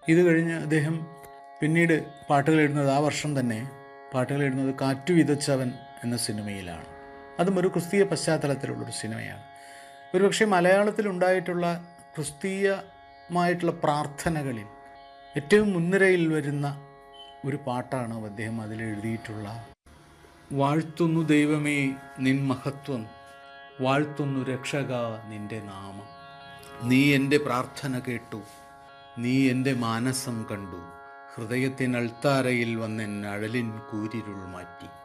ഇത് കഴിഞ്ഞ് അദ്ദേഹം പിന്നീട് പാട്ടുകൾ എഴുതുന്നത് ആ വർഷം തന്നെ പാട്ടുകൾ എഴുതുന്നത് കാറ്റു വിതച്ചവൻ എന്ന സിനിമയിലാണ് അതും ഒരു ക്രിസ്തീയ പശ്ചാത്തലത്തിലുള്ളൊരു സിനിമയാണ് ഒരുപക്ഷെ മലയാളത്തിലുണ്ടായിട്ടുള്ള ക്രിസ്തീയമായിട്ടുള്ള പ്രാർത്ഥനകളിൽ ഏറ്റവും മുൻനിരയിൽ വരുന്ന ഒരു പാട്ടാണ് അദ്ദേഹം അതിൽ എഴുതിയിട്ടുള്ള വാഴ്ത്തുന്നു ദൈവമേ നിൻ മഹത്വം വാഴ്ത്തുന്നു രക്ഷക നിന്റെ നാമം നീ എൻ്റെ പ്രാർത്ഥന കേട്ടു നീ എൻ്റെ മാനസം കണ്ടു ഹൃദയത്തിനൾത്താരയിൽ വന്നെൻ അഴലിൻ കൂരിരുൾ മാറ്റി